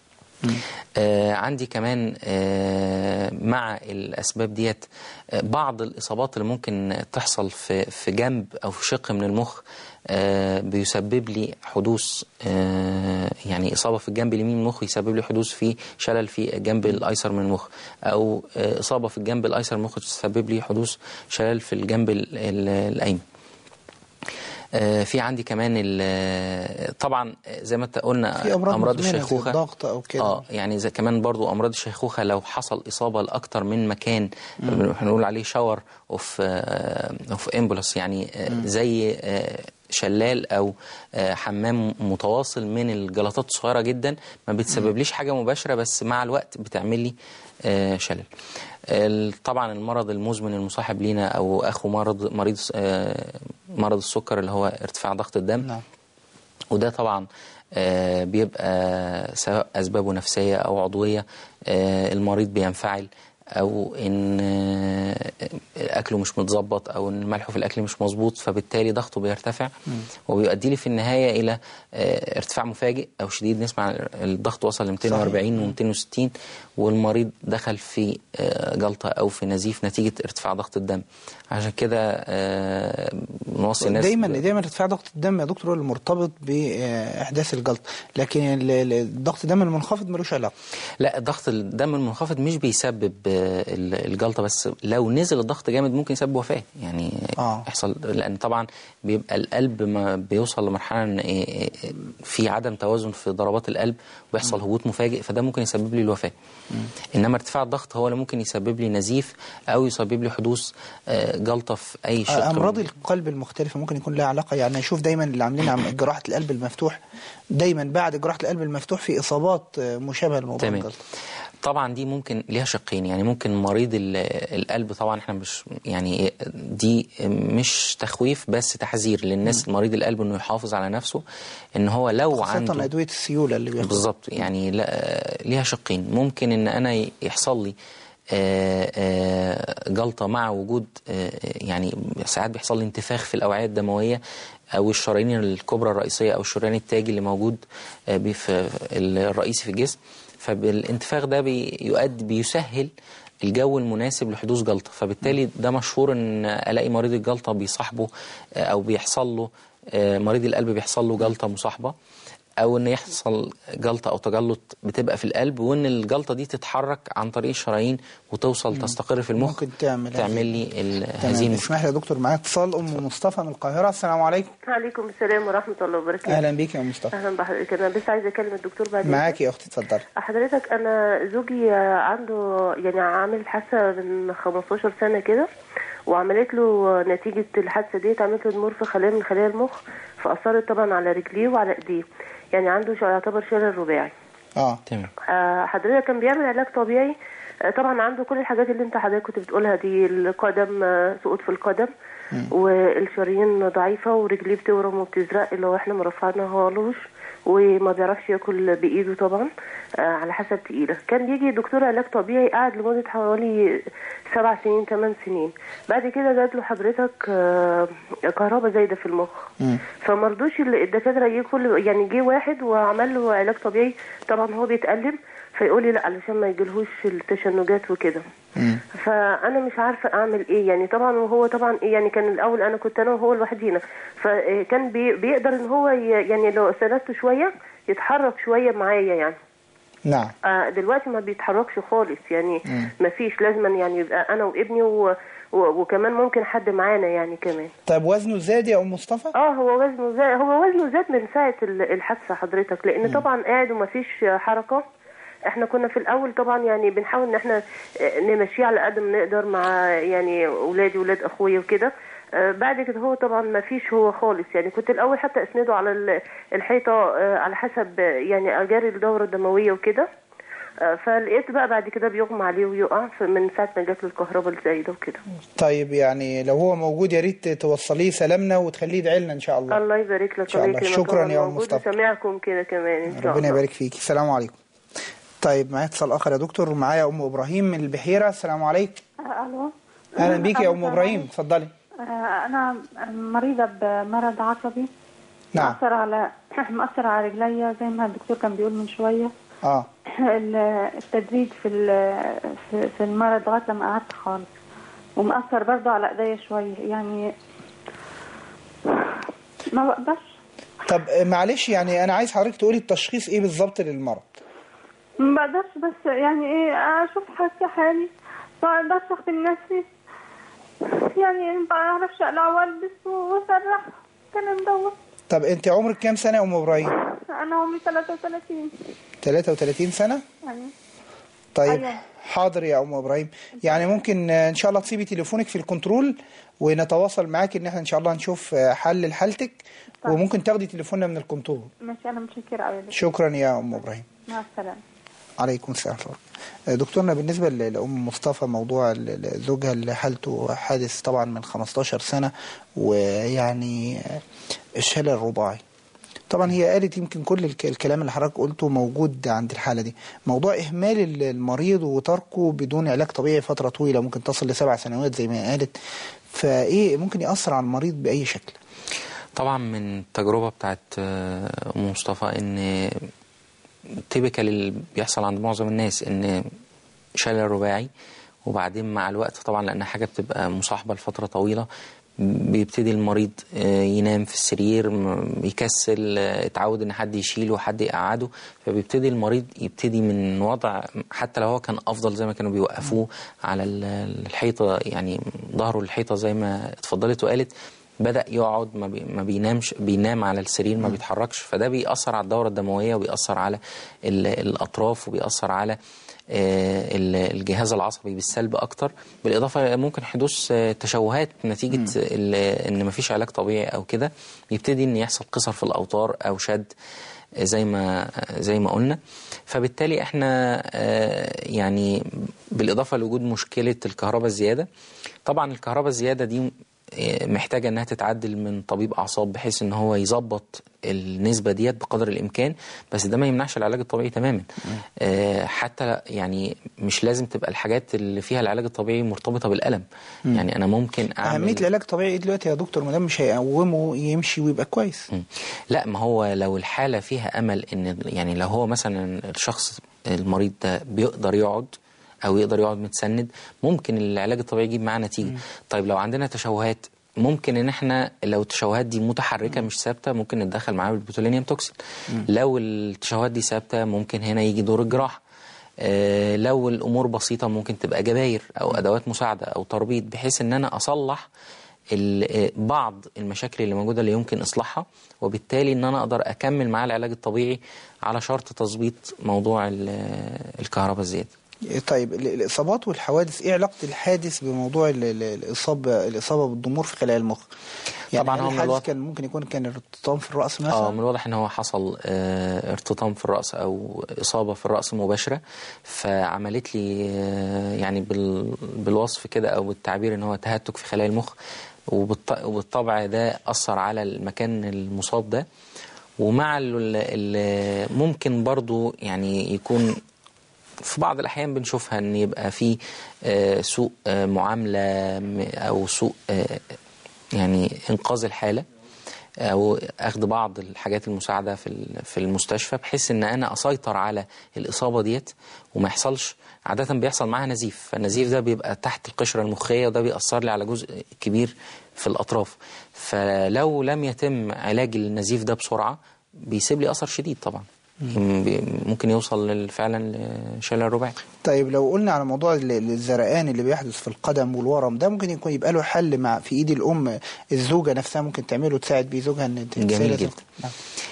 آه عندي كمان آه مع الاسباب ديت آه بعض الاصابات اللي ممكن تحصل في في جنب او في شق من المخ آه بيسبب لي حدوث آه يعني اصابه في الجنب اليمين من المخ يسبب لي حدوث في شلل في الجنب الايسر من المخ او آه اصابه في الجنب الايسر من المخ تسبب لي حدوث شلل في الجنب ال- ال- الايمن آه، في عندي كمان ال- طبعا زي ما انت قلنا في أمراض امراض مزمنة زي الشيخوخه الضغط أو كده. اه يعني زي كمان برضو امراض الشيخوخه لو حصل اصابه لاكتر من مكان هنقول عليه شاور اوف اوف امبولس يعني آه، زي آه، شلال او آه، حمام متواصل من الجلطات الصغيره جدا ما بتسببليش حاجه مباشره بس مع الوقت بتعمل لي آه، شلل ال- طبعا المرض المزمن المصاحب لينا او اخو مرض مريض آه، مرض السكر اللي هو ارتفاع ضغط الدم نعم وده طبعا آه، بيبقى سواء أسبابه نفسية أو عضوية آه، المريض بينفعل أو إن آه، أكله مش متظبط أو إن ملحه في الأكل مش مظبوط فبالتالي ضغطه بيرتفع وبيؤدي لي في النهاية إلى آه، ارتفاع مفاجئ أو شديد نسمع الضغط وصل ل 240 و 260 والمريض دخل في آه، جلطة أو في نزيف نتيجة ارتفاع ضغط الدم عشان كده آه، بنوصي الناس دايما دايما ارتفاع ضغط الدم يا دكتور هو اللي مرتبط باحداث الجلطه لكن ال- ال- ضغط الدم المنخفض ملوش علاقه لا ضغط الدم المنخفض مش بيسبب آه، ال- الجلطه بس لو نزل الضغط جامد ممكن يسبب وفاه يعني آه. يحصل لان طبعا بيبقى القلب ما بيوصل لمرحله ان إيه- إيه- في عدم توازن في ضربات القلب ويحصل هبوط مفاجئ فده ممكن يسبب لي الوفاه انما ارتفاع الضغط هو اللي ممكن يسبب لي نزيف او يسبب لي حدوث آه، جلطه في اي شق امراض من- القلب المختلفه ممكن يكون لها علاقه يعني اشوف دايما اللي عاملين عم- جراحه القلب المفتوح دايما بعد جراحه القلب المفتوح في اصابات آه، مشابهه لموضوع تمام الجلطه طبعا دي ممكن ليها شقين يعني ممكن مريض ال- القلب طبعا احنا مش يعني دي مش تخويف بس تحذير للناس مريض القلب انه يحافظ على نفسه ان هو لو خاصة عنده أدوية السيولة اللي بياخدها بالظبط يعني لا ليها شقين ممكن ان انا يحصل لي آه، آه، جلطة مع وجود آه، يعني ساعات بيحصل لي انتفاخ في الأوعية الدموية أو الشرايين الكبرى الرئيسية أو الشريان التاجي اللي موجود آه، بي- في الرئيسي في الجسم فالانتفاخ ده بيؤدي بيسهل الجو المناسب لحدوث جلطة فبالتالي ده مشهور ان الاقي مريض الجلطة بيصاحبه آه، او بيحصل له آه، مريض القلب بيحصل له جلطة مصاحبة او ان يحصل جلطه او تجلط بتبقى في القلب وان الجلطه دي تتحرك عن طريق الشرايين وتوصل تستقر في المخ ممكن تعمل تعمل لي ال- هذه تمام المشكله اسمح لي يا دكتور معاك اتصال أم مصطفى من القاهرة السلام عليكم عليكم السلام ورحمة الله وبركاته أهلا بيك يا أم مصطفى أهلا بحضرتك أنا بس عايزة أكلم الدكتور بعد معاك يا أختي اتفضلي حضرتك أنا زوجي عنده يعني عامل حادثة من 15 سنة كده وعملت له نتيجة الحادثة ديت عملت له ضمور في خلايا من خلايا المخ فأثرت طبعا على رجليه وعلى إيديه يعني عنده شو- يعتبر شلل رباعي اه تمام آه، حضرتك كان بيعمل علاج طبيعي آه، طبعا عنده كل الحاجات اللي انت حضرتك كنت بتقولها دي القدم آه، سقوط في القدم والشرايين ضعيفة ورجليه بتورم وبتزرق اللي هو احنا ما رفعناهالوش وما بيعرفش ياكل بايده طبعا آه، على حسب تقيلة كان بيجي دكتور علاج طبيعي قعد لمدة حوالي سبع سنين ثمان سنين بعد كده جات له حضرتك آه، كهرباء زايدة في المخ فمرضوش ال- الدكاترة يجي كل يعني جه واحد وعمل له علاج طبيعي طبعا هو بيتألم فيقول لي لا علشان ما يجيلهوش التشنجات وكده فانا مش عارفه اعمل ايه يعني طبعا وهو طبعا إيه يعني كان الاول انا كنت انا وهو لوحدينا فكان بي بيقدر ان هو ي- يعني لو سندته شويه يتحرك شويه معايا يعني نعم آه دلوقتي ما بيتحركش خالص يعني ما فيش لازما يعني يبقى انا وابني و و وكمان ممكن حد معانا يعني كمان طيب وزنه زاد يا أم مصطفى اه هو وزنه زاد هو وزنه زاد من ساعه ال- الحادثه حضرتك لان طبعا قاعد وما فيش حركه احنا كنا في الاول طبعا يعني بنحاول ان احنا آه، نمشيه على قد ما نقدر مع يعني اولادي ولاد اخويا وكده آه، بعد كده هو طبعا ما فيش هو خالص يعني كنت الاول حتى اسنده على ال- الحيطه آه، على حسب آه، يعني اجاري الدوره الدمويه وكده آه، فلقيت بقى بعد كده بيغمى عليه ويقع ف- من ساعه ما جات له الكهرباء الزايده وكده طيب يعني لو هو موجود يا ريت توصليه سلامنا وتخليه يدعي لنا إن شاء الله الله يبارك لك إن شاء الله. الله يكرمك. شكراً هو يا أم موجود مصطفى. وسامعكم كده كمان ان شاء ربنا الله يبارك فيك السلام عليكم طيب معايا اتصال آخر يا دكتور ومعايا أم إبراهيم من البحيرة السلام عليكم الو أهلا بيك يا أم السلام إبراهيم عليكم. اتفضلي آه، انا مريضه بمرض عصبي نعم مأثر على مأثر على رجليا زي ما الدكتور كان بيقول من شويه اه ال- التدريج في ال- في- في المرض لغايه لما قعدت خالص ومأثر برضه على ايديا شويه يعني ما بقدرش طب آه، معلش يعني أنا عايز حضرتك تقولي التشخيص إيه بالظبط للمرض ما بقدرش بس يعني ايه اشوف حاسه حالي ما اقدرش اخدم نفسي يعني ما بعرفش اقلع والبس واسرح الكلام دوت طب أنت عمرك كام سنة يا أم إبراهيم انا عمري 33 33 سنة يعني طيب أيوة. حاضر يا ام ابراهيم يعني ممكن آه، ان شاء الله تسيبي تليفونك في الكنترول ونتواصل معاك ان احنا ان شاء الله نشوف آه، حل لحالتك طيب. وممكن تاخدي تليفوننا من الكنترول ماشي انا متشكره قوي شكرا يا ام ابراهيم مع السلامه عليكم السلام ورحمة الله. آه، دكتورنا بالنسبة ل- لأم مصطفى موضوع ال- ال- زوجها اللي حالته حادث طبعا من 15 سنة ويعني آه، الشلل الرباعي طبعا هي قالت يمكن كل الك- الكلام اللي حضرتك قلته موجود عند الحالة دي موضوع إهمال ال- المريض وتركه بدون علاج طبيعي فترة طويلة ممكن تصل لسبع سنوات زي ما قالت فإيه ممكن يأثر على المريض بأي شكل طبعا من التجربه بتاعت آه، ام مصطفى ان تيبيكال اللي بيحصل عند معظم الناس ان شلل رباعي وبعدين مع الوقت طبعا لان حاجه بتبقى مصاحبه لفتره طويله بيبتدي المريض آه، ينام في السرير م- يكسل آه، اتعود ان حد يشيله وحد يقعده فبيبتدي المريض يبتدي من وضع حتى لو هو كان افضل زي ما كانوا بيوقفوه على ال- الحيطه يعني ظهره الحيطه زي ما اتفضلت وقالت بدأ يقعد ما, بي ما بينامش بينام على السرير ما بيتحركش فده بيأثر على الدورة الدموية وبيأثر على ال- الأطراف وبيأثر على آه، ال- الجهاز العصبي بالسلب أكتر بالإضافة ممكن حدوث آه، تشوهات نتيجة ال- إن مفيش علاج طبيعي أو كده يبتدي إن يحصل قصر في الأوتار أو شد زي ما زي ما قلنا فبالتالي احنا آه، يعني بالاضافه لوجود مشكله الكهرباء الزياده طبعا الكهرباء الزياده دي آه، محتاجه انها تتعدل من طبيب اعصاب بحيث ان هو يظبط النسبه ديت بقدر الامكان بس ده ما يمنعش العلاج الطبيعي تماما آه، حتى يعني مش لازم تبقى الحاجات اللي فيها العلاج الطبيعي مرتبطه بالالم يعني انا ممكن اعمل اهميه العلاج الطبيعي ايه دلوقتي يا دكتور ما دام مش هيقومه يمشي ويبقى كويس مم. لا ما هو لو الحالة فيها أمل إن يعني لو هو مثلا الشخص المريض ده بيقدر يقعد أو يقدر يقعد متسند ممكن العلاج الطبيعي يجيب معاه نتيجة طيب لو عندنا تشوهات ممكن ان احنا لو التشوهات دي متحركه مش ثابته ممكن نتدخل معاها بالبوتولينيوم توكسين لو التشوهات دي ثابته ممكن هنا يجي دور الجراحه آه، لو الامور بسيطه ممكن تبقى جباير او ادوات مساعده او تربيط بحيث ان انا اصلح ال- آه، بعض المشاكل اللي موجوده اللي يمكن اصلاحها وبالتالي ان انا اقدر اكمل مع العلاج الطبيعي على شرط تظبيط موضوع ال- آه، الكهرباء الزياده طيب ال- الاصابات والحوادث ايه علاقه الحادث بموضوع ال- ال- الاصابه الاصابه بالضمور في خلايا المخ يعني طبعاً هل هو من الحادث الوضع- كان ممكن يكون كان ارتطام في الراس مثلا اه من الواضح ان هو حصل آه ارتطام في الراس او اصابه في الراس مباشره فعملت لي آه يعني بال بالوصف كده او بالتعبير ان هو تهتك في خلايا المخ وبالط- وبالطبع ده اثر على المكان المصاب ده ومع ال ال ممكن برضو يعني يكون في بعض الأحيان بنشوفها إن يبقى في آه، سوء آه، معاملة م- أو سوء آه، يعني إنقاذ الحالة أو أخذ بعض الحاجات المساعدة في ال- في المستشفى بحيث إن أنا أسيطر على الإصابة ديت وما يحصلش عادة بيحصل معاها نزيف فالنزيف ده بيبقى تحت القشرة المخية وده بيأثر لي على جزء كبير في الأطراف فلو لم يتم علاج النزيف ده بسرعة بيسيب لي أثر شديد طبعا ممكن يوصل لل- فعلا لشلل رباعي طيب لو قلنا على موضوع ال- الزرقان اللي بيحدث في القدم والورم ده ممكن يكون يبقى له حل مع في ايد الام الزوجه نفسها ممكن تعمله تساعد بيه زوجها ان جميل تساعد- جدا. نعم.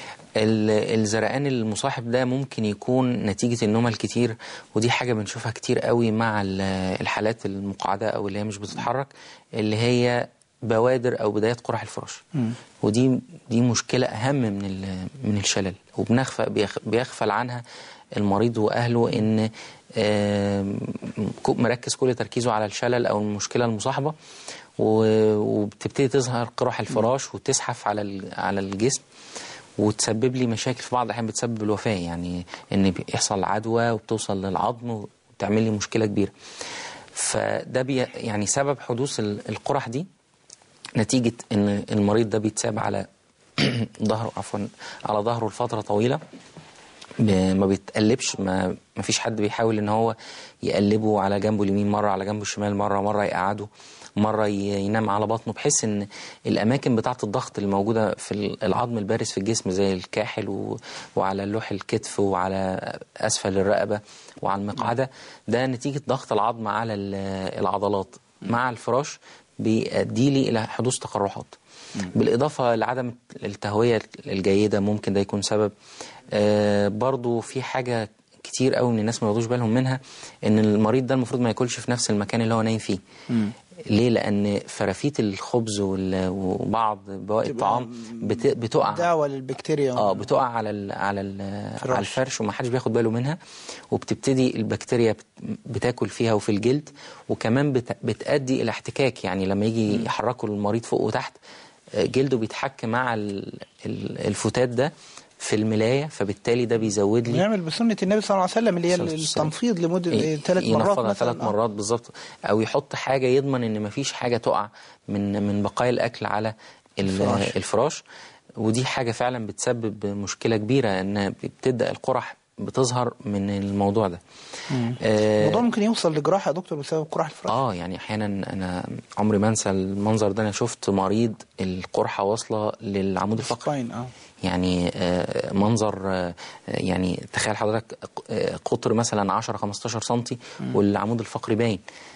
ال- الزرقان المصاحب ده ممكن يكون نتيجة النوم الكتير ودي حاجة بنشوفها كتير قوي مع ال- الحالات المقعدة أو اللي هي مش بتتحرك اللي هي بوادر أو بدايات قرح الفراش ودي دي مشكلة أهم من ال- من الشلل وبنخفى بيخ- بيغفل عنها المريض وأهله إن آم، كو- مركز كل تركيزه على الشلل أو المشكلة المصاحبة و- وبتبتدي تظهر قرح الفراش وتزحف على ال- على الجسم وتسبب لي مشاكل في بعض الأحيان بتسبب الوفاة يعني إن بيحصل عدوى وبتوصل للعظم وتعمل لي مشكلة كبيرة فده بي يعني سبب حدوث ال- القرح دي نتيجة إن المريض ده بيتساب على ظهره عفوا على ظهره لفترة طويلة ب- ما بيتقلبش ما ما فيش حد بيحاول ان هو يقلبه على جنبه اليمين مره على جنبه الشمال مره مره يقعده مره ي- ينام على بطنه بحيث ان الاماكن بتاعه الضغط الموجوده في ال- العظم البارز في الجسم زي الكاحل و... وعلى لوح الكتف وعلى اسفل الرقبه وعلى المقعده ده نتيجه ضغط العظم على ال- العضلات مع الفراش بيؤدي لي الى حدوث تقرحات بالإضافة لعدم التهوية الجيدة ممكن ده يكون سبب آه برضو في حاجة كتير قوي من الناس ما ياخدوش بالهم منها ان المريض ده المفروض ما ياكلش في نفس المكان اللي هو نايم فيه ليه لان فرافيت الخبز وال- وبعض بواقي الطعام بت- بتقع دعوه للبكتيريا اه بتقع على ال على ال على الفرش وما حدش بياخد باله منها وبتبتدي البكتيريا بت- بتاكل فيها وفي الجلد وكمان بت بتؤدي الى احتكاك يعني لما يجي يحركوا المريض فوق وتحت آه، جلده بيتحك مع ال- ال- الفتات ده في الملايه فبالتالي ده بيزود لي نعمل بسنه النبي صلى الله عليه وسلم اللي هي صلى الله عليه وسلم. التنفيض لمده ي- ثلاث مرات ينفضها مثلا ثلاث آه. مرات بالظبط او يحط حاجه يضمن ان مفيش حاجه تقع من من بقايا الاكل على ال- الفراش. الفراش ودي حاجه فعلا بتسبب مشكله كبيره ان بتبدا القرح بتظهر من الموضوع ده آه، الموضوع ممكن يوصل لجراحه يا دكتور بسبب قرح الفراش اه يعني احيانا انا عمري ما انسى المنظر ده انا شفت مريض القرحه واصله للعمود الفقري سباين اه يعني آه، منظر آه، يعني تخيل حضرتك آه، قطر مثلا 10 15 سنتي والعمود الفقري باين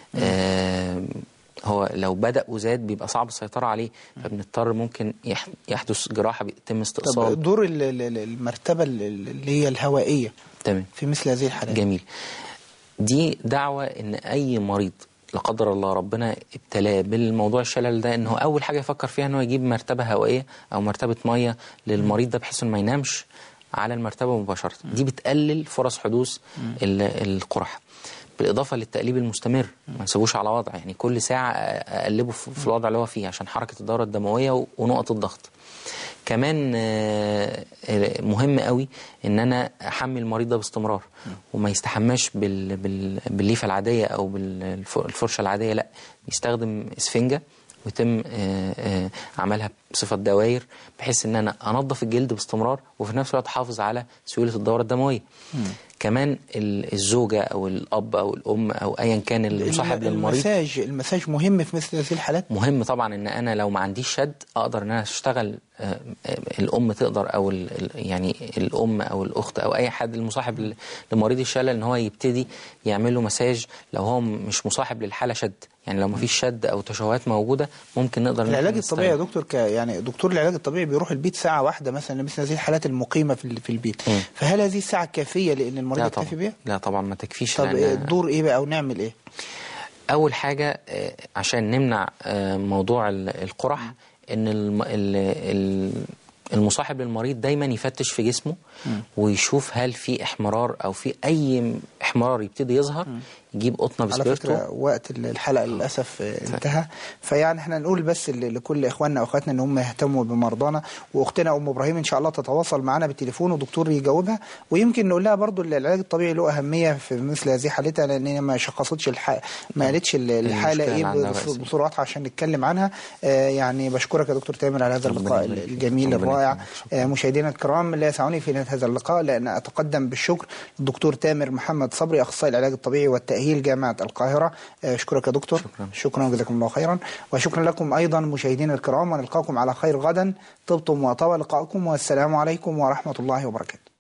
آه، هو لو بدأ وزاد بيبقى صعب السيطرة عليه فبنضطر ممكن يح- يحدث جراحة بيتم استئصال طب دور ال- ال- ال- المرتبه ال- ال- اللي هي الهوائيه تمام في مثل هذه الحالات جميل دي دعوة ان اي مريض لا قدر الله ربنا ابتلاه بالموضوع الشلل ده ان هو اول حاجه يفكر فيها ان هو يجيب مرتبه هوائيه او مرتبه ميه للمريض ده بحيث انه ما ينامش على المرتبه مباشره دي بتقلل فرص حدوث ال- القرح بالاضافه للتقليب المستمر ما نسيبوش على وضع يعني كل ساعه اقلبه في في الوضع اللي هو فيه عشان حركه الدوره الدمويه و- ونقط الضغط كمان آه، آه، مهم قوي ان انا احمي المريض ده باستمرار وما يستحماش بال... بال... بالليفه العاديه او بالفرشه العاديه لا يستخدم اسفنجه ويتم آه، آه، عملها بصفه دوائر بحيث ان انا انظف الجلد باستمرار وفي نفس الوقت احافظ على سيوله الدوره الدمويه كمان ال- الزوجه او الاب او الام او ايا كان المصاحب للمريض المساج المساج مهم في مثل هذه الحالات مهم طبعا ان انا لو ما عنديش شد اقدر ان انا اشتغل آه، آه، الام تقدر او ال- ال- يعني الام او الاخت او اي حد المصاحب ل- لمريض الشلل ان هو يبتدي يعمل له مساج لو هو مش مصاحب للحاله شد يعني لو ما فيش شد او تشوهات موجوده ممكن نقدر إن إحنا العلاج الطبيعي يا نستخدم. دكتور ك يعني دكتور العلاج الطبيعي بيروح البيت ساعه واحده مثلا لمثل هذه الحالات المقيمه في ال- في البيت مم. فهل هذه الساعه كافيه لان المريض لا يكتفي طبعا بها لا طبعا ما تكفيش طب لأن- الدور ايه بقى ونعمل ايه اول حاجه آه، عشان نمنع آه، موضوع ال- القرح ان الم- ال- ال- المصاحب للمريض دايما يفتش في جسمه ويشوف هل في احمرار او في اي احمرار يبتدي يظهر يجيب قطنه على بسبيرتو فكره وقت ال- الحلقه للاسف آه، انتهى فيعني احنا نقول بس ل- لكل اخواننا واخواتنا ان هم يهتموا بمرضانا واختنا ام ابراهيم ان شاء الله تتواصل معنا بالتليفون ودكتور يجاوبها ويمكن نقول لها برضو ان العلاج الطبيعي له اهميه في مثل هذه حالتها لان هي ما شخصتش الح... ما قالتش ال- الحاله المشكلة ايه اللي عندها بص- بأس. بصوره واضحه عشان نتكلم عنها آه، يعني بشكرك يا دكتور تامر على هذا ربنا اللقاء يبارك فيك. الجميل ربنا الرائع يكرمك. شكرا. آه، مشاهدينا الكرام لا يسعني في نهايه هذا اللقاء لان اتقدم بالشكر للدكتور تامر محمد صبري اخصائي العلاج الطبيعي والتاهيل جامعه القاهره آه، اشكرك يا دكتور شكرا. شكرا وجزاكم الله خيرا وشكرا لكم ايضا مشاهدينا الكرام ونلقاكم على خير غدا طبتم وطاب لقاءكم والسلام عليكم ورحمه الله وبركاته